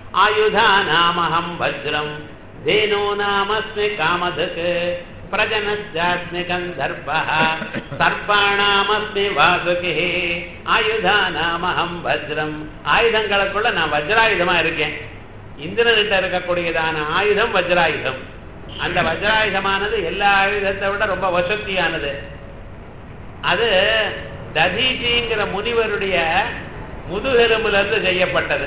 ஆயுதானாமஹம் வஜ்ரம் தேனோ நாமஸ்மி காமதக் பிரஜனஸ்யாஸ்மி கந்தர்பः சர்ப்பாணாமஸ்மி வாசுகி ஆயுதானாமஹம் வஜ்ரம் ஆயுதங்களுக்குள்ள நான் வஜ்ராயுதமா இருக்கேன் இந்திரன்கிட்ட இருக்கக்கூடியதான ஆயுதம் வஜ்ராயுதம் அந்த வஜ்ராயுதமானது எல்லா ஆயுதத்தை விட ரொம்ப வசத்தியானது அது ததீஜிங்கிற முனிவருடைய முதுகெலும்புல இருந்து செய்யப்பட்டது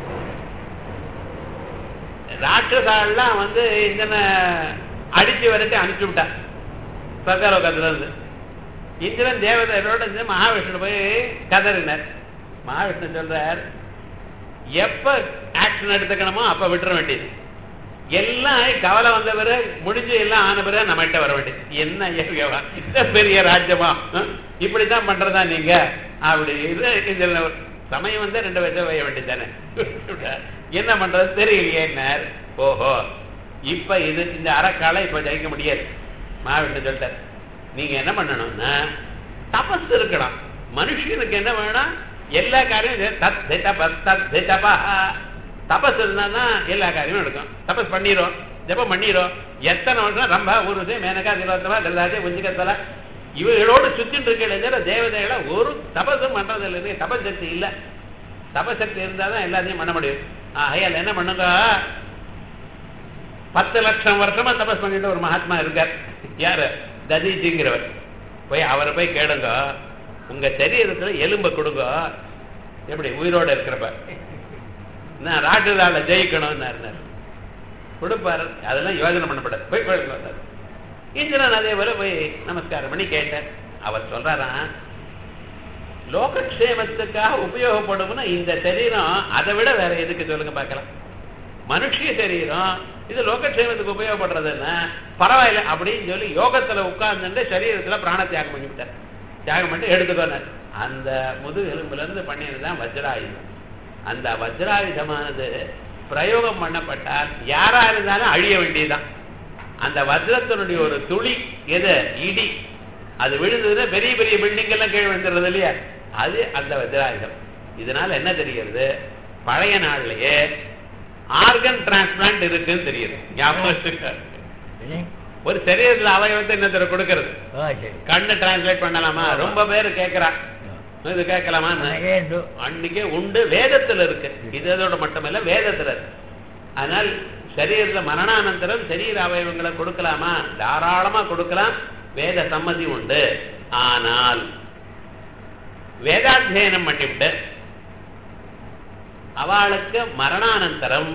ராட்சசாலாம் வந்து இந்தன அடிச்சு விரட்டி அனுப்பிச்சு விட்டா சகலோகத்துல இருந்து இந்திரன் தேவதையோட இருந்து மகாவிஷ்ணு போய் கதறினார் மகாவிஷ்ணு சொல்றார் எப்ப ஆக்ஷன் எடுத்துக்கணுமோ அப்ப விட்டுற வேண்டியது எல்லாம் கவலை வந்த பிறகு முடிஞ்சு எல்லாம் ஆன பிறகு நம்மகிட்ட வர வேண்டியது என்ன ஏவியவா இந்த பெரிய ராஜ்யமா அஹ், இப்படித்தான் பண்றதா நீங்க அப்படி இது இதுல ஒரு சமயம் வந்து ரெண்டு வயசு வைய வேண்டியதானே என்ன பண்றது தெரியலையே ஓஹோ இப்ப இது இந்த அறக்காலை இப்ப ஜெயிக்க முடியாது மாவிட்டு சொல்லிட்டார் நீங்க என்ன பண்ணணும்னா தபஸ் இருக்கணும் மனுஷனுக்கு என்ன வேணும் எல்லா காரியம் தத் தபஸ் தத் தபா தபஸ் இருந்தா எல்லா காரியமும் நடக்கும் தபஸ் பண்ணிரும் ஜபம் பண்ணிரும் எத்தனை வருஷம் ரம்பா ஊருது மேனகா திலோத்தமா கல்லாதே உஞ்சிகத்தல இவர்களோடு சுத்திட்டு இருக்கிற தேவதைகளை ஒரு தபசும் பண்றது இல்லை தபஸ் சக்தி இல்ல தபசக்தி இருந்தா தான் எல்லாத்தையும் பண்ண முடியும் ஆகையால் என்ன பண்ணுங்க பத்து லட்சம் வருஷமா தபஸ் பண்ணிட்டு ஒரு மகாத்மா இருக்கார் யாரு ததீஜிங்கிறவர் போய் அவரை போய் கேளுங்க உங்க சரீரத்துல எலும்பை கொடுங்க எப்படி உயிரோட இருக்கிறப்ப நான் ராட்டுதால ஜெயிக்கணும்னு கொடுப்பாரு அதெல்லாம் யோஜனை பண்ணப்படாது போய் கேளுங்க இந்திரன் அதே போல போய் நமஸ்காரம் பண்ணி கேட்டார் அவர் சொல்றாராம் லோகக்ஷேமத்துக்காக உபயோகப்படும்னா இந்த சரீரம் அதை விட வேற எதுக்கு சொல்லுங்க பார்க்கலாம் மனுஷிய சரீரம் இது லோகக்ஷேமத்துக்கு உபயோகப்படுறதுன்னா பரவாயில்ல அப்படின்னு சொல்லி யோகத்துல உட்கார்ந்துட்டு சரீரத்துல பிராண தியாகம் பண்ணி விட்டார் தியாகம் பண்ணி எடுத்துக்கோனார் அந்த முதுகெலும்புல இருந்து பண்ணியதுதான் வஜ்ராயுதம் அந்த வஜ்ராயுதமானது பிரயோகம் பண்ணப்பட்டால் யாரா இருந்தாலும் அழிய வேண்டியதுதான் அந்த வஜ்ரத்தினுடைய ஒரு துளி எது இடி அது விழுந்ததுன்னா பெரிய பெரிய பில்டிங் எல்லாம் கீழே விழுந்துடுறது இல்லையா அது அந்த வஜ்ராயுதம் இதனால என்ன தெரிகிறது பழைய நாள்லயே ஆர்கன் டிரான்ஸ்பிளான்ட் இருக்குன்னு தெரியுது ஞாபகம் வச்சுக்க. ஒரு சரீரத்துல அவயவத்தை இன்னொருத்தர கொடுக்கறது ஆ சரி கண்ணு டிரான்ஸ்லேட் பண்ணலாமா ரொம்ப பேர் கேட்கறா இது கேட்கலாமா ನನಗೆ ಉಂಟು அன்னைக்கே உண்டு வேதத்துல இருக்கு இது அதோட மட்டுமல்ல வேதத்துல இருக்கு ஆனால் சரீரத்துல மரணானந்தரம் சரீர அவயவங்களை கொடுக்கலாமா தாராளமா கொடுக்கலாம் வேத சம்மதி உண்டு ஆனால் வேதாத்தியனம் பண்ணிவிட்டு அவளுக்கு மரணானந்தரம்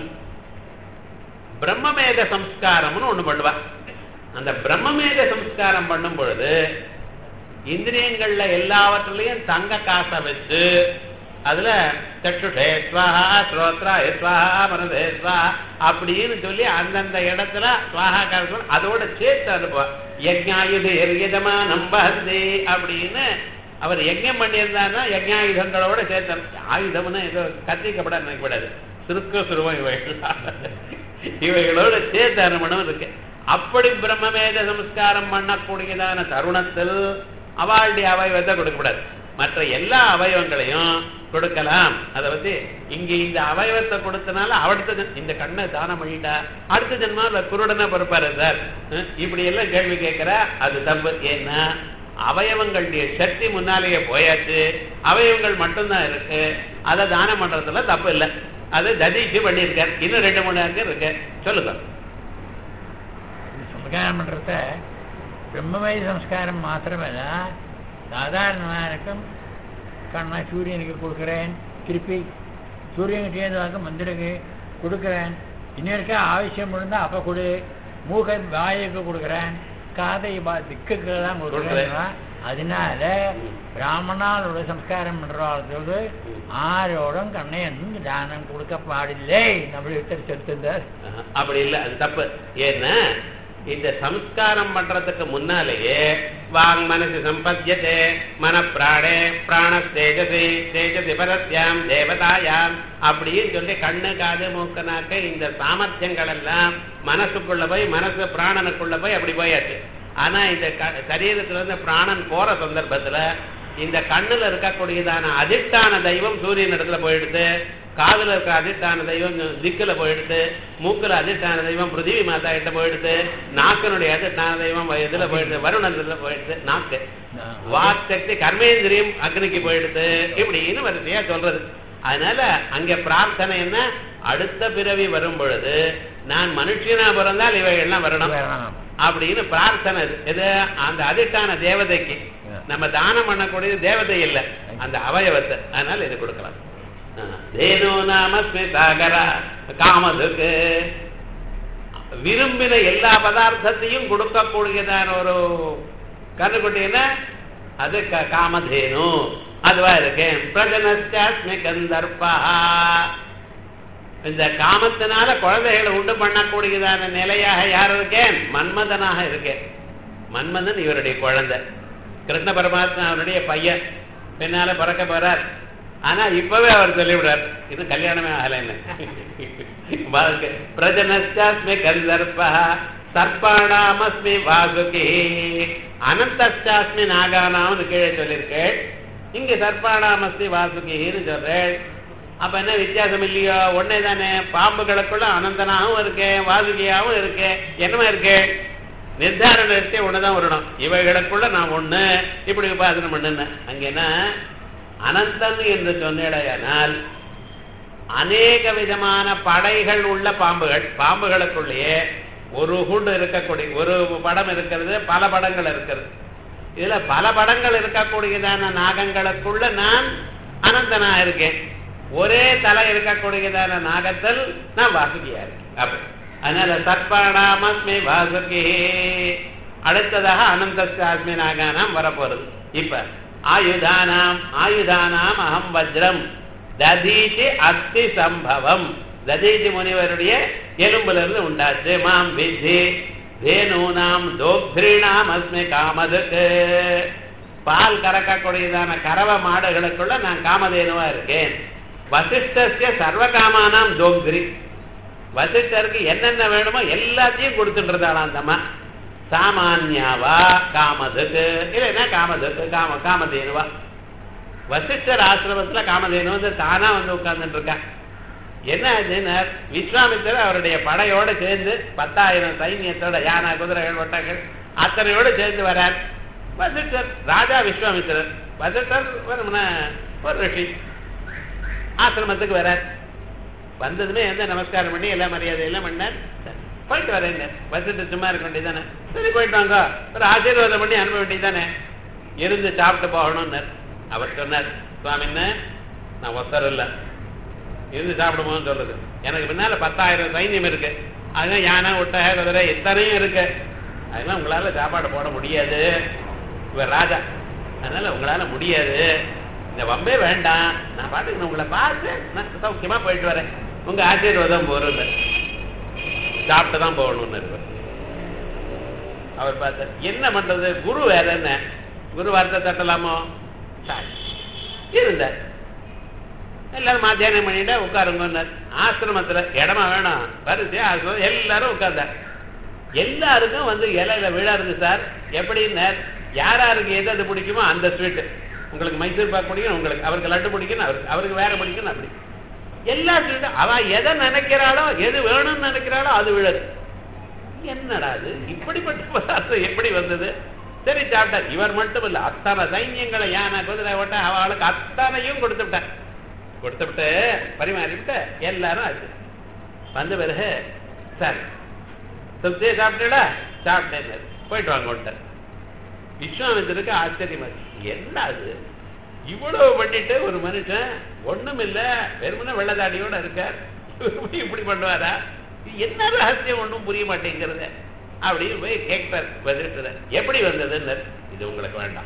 பிரம்மமேத சம்ஸ்காரம்னு ஒண்ணு பண்ணுவா அந்த பிரம்மமேத சம்ஸ்காரம் பண்ணும் பொழுது இந்திரியங்கள்ல எல்லாவற்றிலையும் தங்க காசை வச்சு அதுல சற்றுஷே ஸ்வாஹா ஸ்ரோத்ரா ஸ்வாஹா மனதே ஸ்வாஹா அப்படின்னு சொல்லி அந்தந்த இடத்துல ஸ்வாஹா காசு அதோட சேர்த்து அனுப்புவா யஜ்ஞாயுது எரியதமா நம்பஹந்தி அப்படின்னு அவர் யஜ்ஞம் பண்ணியிருந்தாருன்னா யஜ்ஞாயுதங்களோட சேர்த்து ஆயுதம்னு ஏதோ கத்திக்கப்பட நினைக்கப்படாது சுருக்க சுருவம் இவைகள் இவைகளோட சேர்த்து அனுமணம் இருக்கு அப்படி பிரம்மமேத சம்ஸ்காரம் பண்ணக்கூடியதான தருணத்தில் அவளுடைய அவயவத்தை கொடுக்கக்கூடாது மற்ற எல்லா அவயவங்களையும் கொடுக்கலாம் அதை பத்தி இங்க இந்த அவயவத்தை கொடுத்தனால அடுத்த ஜென்- இந்த கண்ணை தானம் பண்ணிட்டா அடுத்த ஜென்மாவில் குருடனா பொறுப்பாரு சார் ஹம், இப்படி எல்லாம் கேள்வி கேட்கிற அது தப்பு ஏன்னா அவயவங்களுடைய சக்தி முன்னாலேயே போயாச்சு அவயவங்கள் மட்டும்தான் இருக்கு அதை தானம் பண்றதுல தப்பு இல்லை அது ததீஷு பண்ணியிருக்கார் இன்னும் ரெண்டு மூணு அங்க இருக்கு சொல்லுங்க സംസ്കാരം പണ്ടത്തെ ബ്രഹ്മമയ സംസ്കാരം മാത്രമല്ല സാധാരണമാർക്കും கண்ணா சூரியனுக்கு கொடுக்குறேன் திருப்பி சூரியன் கிட்டேருந்து மந்திரக்கு கொடுக்குறேன் இன்னொருக்கா ஆവശ്யம் இருந்தால் அப்போ கொடு மூக்கை வாயுக்கு கொடுக்குறேன் காதை பா- திக்குக்கெல்லாம் கொடுக்குறேன் அதனால பிராமணாலோட சம்ஸ்காரம் பண்றவர்களுக்கு ஆரோடும் கண்ணையொന്നും தானம் கொடுக்க பாடில்லை நம்மளுக்கு செலுத்துந்தார் ஆஹா, அப்படி இல்லை அது தப்பு ஏன்னா இந்த சம்ஸ்காரம் பண்றதுக்கு முன்னாலேயே வாங் மனசு சம்பத்தியதே மன பிராணே பிராண தேஜசி தேஜசி பரத்யாம் தேவதாயாம் அப்படின்னு சொல்லி கண்ணு காது மூக்கு நாக்கு இந்த சாமர்த்தியங்கள் எல்லாம் மனசுக்குள்ள போய் மனசு பிராணனுக்குள்ள போய் அப்படி போயாச்சு ஆனா இந்த க- சரீரத்துல இருந்து பிராணன் போற சந்தர்ப்பத்துல இந்த கண்ணுல இருக்கக்கூடியதான அதிஷ்டான தெய்வம் சூரியன் இடத்துல போயிடுது காதுல இருக்க அதிஷ்டான தெய்வம் திக்குல போயிடுத்து மூக்குல அதிஷ்டான தெய்வம் பிருத்திவி மாதா கிட்ட போயிடுத்து நாக்கனுடைய அதிஷ்டான தெய்வம் இதுல போயிடுது வருணத்துல போயிடுது நாக்கு வாக் சக்தி கர்மேந்திரியம் அக்னிக்கு போயிடுது இப்படின்னு வரிசையா சொல்றது அதனால அங்க பிரார்த்தனை என்ன அடுத்த பிறவி வரும் பொழுது நான் மனுஷனா பிறந்தால் இவைகள்லாம் வரணும் வரணும். அப்படின்னு பிரார்த்தனை இது. இது அந்த அதிஷ்டான தேவதைக்கு நம்ம தானம் பண்ணக்கூடிய தேவதை இல்ல அந்த அவயவத்தை அதனால இது கொடுக்கலாம் ஆ. தேனோ நாமஸ்மி சாகரா காமதுக்கு விரும்பின எல்லா பதார்த்தத்தையும் கொடுக்கக்கூடியதான ஒரு கண்ணுக்குட்டி என்ன அது க- காமதேனு அதுவா இருக்கேன் பிரஜனஸ்டாஸ்மி கந்தர்பா இந்த காமத்தினால குழந்தைகளை உண்டு பண்ணக்கூடியதான நிலையாக யார் இருக்கேன் மன்மதனாக இருக்கேன் மன்மதன் இவருடைய குழந்தை கிருஷ்ண பரமாத்மா அவருடைய பையன் பின்னால பிறக்க போறார் ஆனா இப்பவே அவர் சொல்லிவிடார் இது கல்யாணமே ஆகலைன்னு வாழ்க்கை பிரஜனஸ்டாஸ்மி கந்தர்பா சர்ப்பாணாமஸ்மி வாசுகி அனந்தாஸ்மி நாகானாம்னு கீழே சொல்லியிருக்கேன் இங்க சர்ப்பாணாமஸ்மி வாசுகின்னு சொல்றேன் அப்ப என்ன வித்தியாசம் இல்லையோ ஒன்னே தானே பாம்புகளுக்குள்ள அனந்தனாகவும் இருக்கேன் வாசுகியாவும் இருக்கேன் என்னமா இருக்கேன் நிர்தாரண நிறுத்திய ஒண்ணுதான் வரணும் இவைகளுக்குள்ள நான் ஒண்ணு இப்படி உபாசனை பண்ணுன அங்க என்ன அனந்தன் என்று சொன்னேடையானால் அநேக விதமான படைகள் உள்ள பாம்புகள் பாம்புகளுக்குள்ளேயே ஒரு ஹுட் இருக்கக்கூடிய ஒரு படம் இருக்கிறது பல படங்கள் இருக்கிறது இதுல பல படங்கள் இருக்கக்கூடியதான நாகங்களுக்குள்ள நான் அனந்தனா இருக்கேன் ஒரே தலை இருக்கக்கூடியதான நாகத்தில் நான் வாசுகியா இருக்கேன் அப்படி அதனால சர்ப்பாணாமஸ்மி வாசுகி அடுத்ததாக அனந்தாஸ்மி நாகானாம் வரப்போறது இப்ப ஆயுதானாம் ஆயுதானாம் அகம் வஜ்ரம் ததீதி அஸ்தி சம்பவம் ததீதி முனிவருடைய எலும்புல இருந்து உண்டாச்சு மாம் வித்தி தேனூனாம் தோக்திரீணாம் அஸ்மி காமதுக்கு பால் கறக்கக்கூடியதான கறவ மாடுகளுக்குள்ள நான் காமதேனுவா இருக்கேன் வசிஷ்டஸ்ய சர்வகாமானாம் தோக்திரி வசிஷ்டருக்கு என்னென்ன வேணுமோ எல்லாத்தையும் கொடுத்துட்டு அந்தம்மா சாமான்யாவா காமதுக்கு இல்லைன்னா காமதுக்கு காம காமதேனுவா வசிஷ்டர் ஆசிரமத்துல காமதேனு வந்து தானா வந்து உட்கார்ந்துட்டு இருக்கான் என்ன ஆச்சுன்னா விஸ்வாமித்திரர் அவருடைய படையோட சேர்ந்து பத்தாயிரம் சைன்யத்தோட யானை குதிரைகள் ஒட்டங்கள் அத்தனையோட சேர்ந்து வரார் வசிஷ்டர் ராஜா விஸ்வாமித்திரர் வசிஷ்டர் வரும்னா ஒரு ரிஷி ஆசிரமத்துக்கு வரார் வந்ததுமே எந்த நமஸ்காரம் பண்ணி எல்லா மரியாதை எல்லாம் பண்ணார் போயிட்டு வரேங்க வசிஷ்டர் சும்மா இருக்க வேண்டியதானே சரி போயிட்டு வாங்க ஒரு ஆசீர்வாதம் பண்ணி அனுப்ப வேண்டியதானே இருந்து சாப்பிட்டு போகணும்னார் அவர் சொன்னார் சுவாமின்னு நான் ஒத்தர் இல்லை இருந்து சாப்பிடுமோன்னு சொல்றது எனக்கு பின்னால பத்தாயிரம் சைன்யம் இருக்கு அதுதான் யானை ஒட்டக குதிரை இத்தனையும் இருக்கு அதெல்லாம் உங்களால சாப்பாடு போட முடியாது இவர் ராஜா அதனால உங்களால முடியாது இந்த வம்பே வேண்டாம் நான் பாட்டுக்கு நான் உங்களை பார்த்து நான் சௌக்கியமா போயிட்டு வரேன் உங்க ஆசீர்வாதம் போறது சாப்பிட்டு தான் போகணும்னு இருப்பார் அவர் பார்த்தார் என்ன பண்றது குரு வேற என்ன குரு வார்த்தை தட்டலாமோ சரி. இருந்தார் எல்லாரும் மாத்தியானம் பண்ணிட்டு உட்காருங்கன்னார் ஆசிரமத்துல இடமா வேணும் வரிசையா ஆசிரமம் எல்லாரும் உட்கார்ந்தார் எல்லாருக்கும் வந்து இலையில விழாருது சார் எப்படின்னார் யார் யாருக்கு எது எது பிடிக்குமோ அந்த ஸ்வீட்டு உங்களுக்கு மைசூர் பாக் பிடிக்கும் உங்களுக்கு அவருக்கு லட்டு பிடிக்கும் அவருக்கு அவருக்கு வேற பிடிக்கும் அப்படி எல்லா ஸ்வீட்டும் அவ எதை நினைக்கிறாளோ எது வேணும்னு நினைக்கிறாளோ அது விழுது என்னடா அது இப்படிப்பட்ட பதார்த்தம் எப்படி வந்தது சரி சாப்பிட்டார் இவர் மட்டும் இல்ல அத்தனை சைன்யங்களை யானை குதிரை ஓட்ட அவளுக்கு அத்தனையும் கொடுத்து விட்டார் கொடுத்து விட்டு பரிமாறி விட்டு எல்லாரும் ஆச்சு வந்த பிறகு சரி திருப்தியை சாப்பிட்டீங்களா சாப்பிட்டேன் போயிட்டு வாங்க விட்டார் விஸ்வாமித்திற்கு ஆச்சரியமா இருக்கு. என்ன அது இவ்வளவு பண்ணிட்டு ஒரு மனுஷன் ஒண்ணும் இல்ல வெறுமனே வெள்ளதாடியோட இருக்கார் இவர் போய் இப்படி பண்ணுவாரா இது என்ன ரகசியம் ஒண்ணும் புரிய மாட்டேங்கிறது அப்படின்னு போய் கேட்பார் பதிட்டு எப்படி வந்ததுன்னு இது உங்களுக்கு வேண்டாம்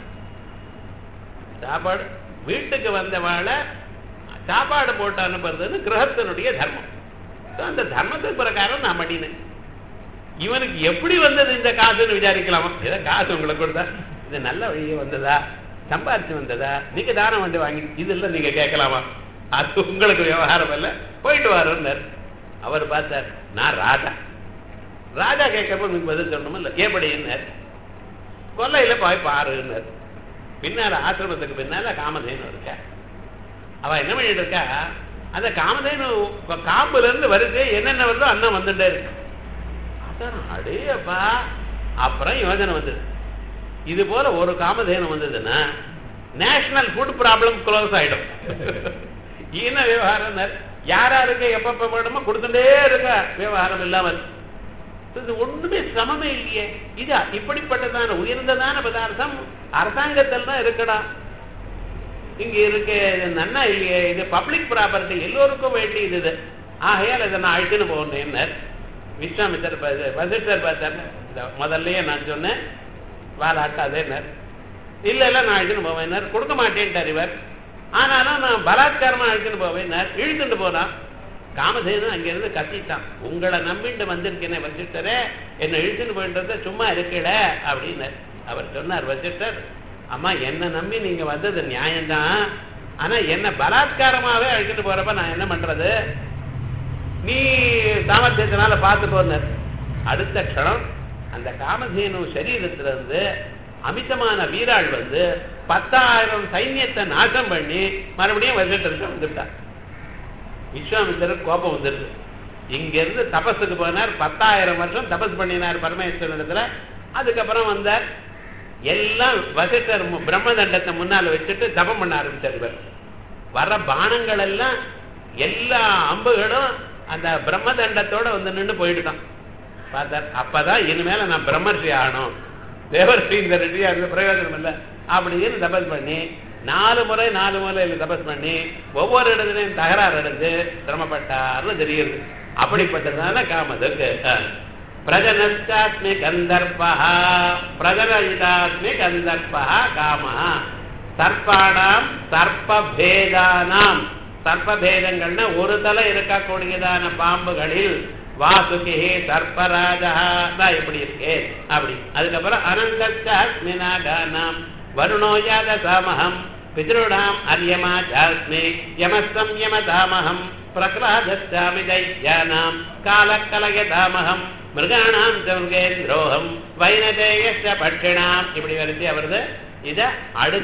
சாப்பாடு வீட்டுக்கு வந்தவாளை சாப்பாடு போட்டு அனுப்புறதுன்னு கிரகத்தினுடைய தர்மம் So, அந்த தர்மத்துக்கு பிரகாரம் நான் பண்ணினேன் இவனுக்கு எப்படி வந்தது இந்த காசுன்னு விசாரிக்கலாமா ஏதோ காசு உங்களுக்கு கொடுத்தா இது நல்ல வழியே வந்ததா சம்பாரிச்சு வந்ததா நீங்க தானம் வந்து வாங்கி இதெல்லாம் நீங்க கேட்கலாமா அது உங்களுக்கு விவகாரம் இல்ல போயிட்டு வரோம்னார் அவர் பார்த்தார் நான் ராஜா ராஜா கேட்கப்ப உங்களுக்கு பதில் சொல்லணுமா இல்ல எப்படின்னார் கொல்லையில போய் பாருன்னார் பின்னால ஆசிரமத்துக்கு பின்னால காமதேனு இருக்கா அவ என்ன பண்ணிட்டு இருக்கா அந்த காமதேனு க- காம்புல இருந்து வருது என்னென்ன வருதோ அண்ணன் வந்துட்டே இருக்கு அதான் அடேப்பா அப்புறம் யோஜனை வந்தது இது போல ஒரு காமதேனு வந்ததுன்னா நேஷனல் ஃபுட் ப்ராப்ளம் க்ளோஸ் ஆயிடும் ஈன விவகாரம் யாராருக்கு எப்பப்ப வேணுமோ கொடுத்துட்டே இருக்க விவகாரம் இல்லாமல் இது ஒண்ணுமே சமமே இல்லையே இது இப்படிப்பட்டதான உயர்ந்ததான பதார்த்தம் அரசாங்கத்தில் தான் இருக்கணும் இங்க இருக்கு இது நன்னா இல்லையே இது பப்ளிக் ப்ராப்பர்ட்டி எல்லோருக்கும் வேண்டியது இது ஆகையால் இதை நான் அழிச்சுன்னு போகணும் விஸ்வாமித்தர் வசிஷ்டர் பார்த்தார் இந்த முதல்லயே நான் சொன்னேன் வாலாட்டாதேனர் இல்ல இல்ல நான் அழிச்சுன்னு போவேன் கொடுக்க மாட்டேன்ட்டார் இவர் ஆனாலும் நான் பலாத்காரமா அழிச்சுன்னு போவேன் இழுத்துட்டு போனான் காமதேனு அங்கிருந்து கத்திட்டான் உங்களை நம்பிட்டு வந்திருக்கேனே வசிஷ்டரே என்னை இழுத்துன்னு போயின்றத சும்மா இருக்கல அப்படின்னு அவர் சொன்னார் வசிஷ்டர் அம்மா என்ன நம்பி நீங்க வந்தது நியாயம்தான் ஆனா என்ன பலாத்காரமாவே அழிச்சுட்டு போறப்ப நான் என்ன பண்றது நீ சாமர்த்தியத்தினால பார்த்துக்கோன்னார் அடுத்த க்ஷணம் அந்த காமதேனு சரீரத்துல இருந்து அமிதமான வீராள் வந்து பத்தாயிரம் சைன்யத்தை நாசம் பண்ணி மறுபடியும் வசிஷ்டருக்கு வந்துட்டான் விஸ்வாமித்திரர் கோபம் வந்துருது இங்க இருந்து தபஸுக்கு போனார் பத்தாயிரம் வருஷம் தபஸ் பண்ணினார் பரமேஸ்வரனிடத்துல அதுக்கப்புறம் வந்தார் எல்லாம் வசிஷ்டர் மு- பிரம்மதண்டத்தை முன்னால வச்சுட்டு தபம் பண்ண ஆரம்பிச்சார் இவர் வர பானங்கள் எல்லாம் எல்லா அம்புகளும் அந்த பிரம்மதண்டத்தோட வந்து நின்று போயிட்டுட்டான் பார்த்தார் அப்பதான் இனிமேல நான் பிரம்மர்ஷி ஆகணும் தேவர்ஷி இந்த ரிஷியா இருந்த பிரயோஜனம் இல்லை அப்படின்னு தபஸ் பண்ணி நாலு முறை நாலு முறையில் தபஸ் பண்ணி ஒவ்வொரு இடத்துலையும் தகராறு அடைஞ்சு சிரமப்பட்டார்னு தெரியுது அப்படிப்பட்டதான காமதுக்கு பிரஜனஸ்தாஸ்மி கந்தர்பா பிரஜனயிதாஸ்மி கந்தர்பா காம சர்ப்பானாம் சர்ப்பபேதானாம் சர்ப்பபேதங்கள்னா ஒரு தலை இருக்கக்கூடியதான பாம்புகளில் வாசுகி சர்ப்பராஜா தான் இப்படி இருக்கே அப்படி அதுக்கப்புறம் அனந்தாஸ்மி நாகானாம் வருணோ யாத சாமகம் பிதॄணாம் அரியமா ஜாஸ்மி யமஸ்தம் யமதாமகம் பிரகலாதாமி தைத்யானாம் காலக்கலயதாமகம் மிருகாணாம் சமுகேந்திரோகம் வைனதேயஸ்ய பட்சிணாம் இப்படி வரிசையா வருது இத அடுத்த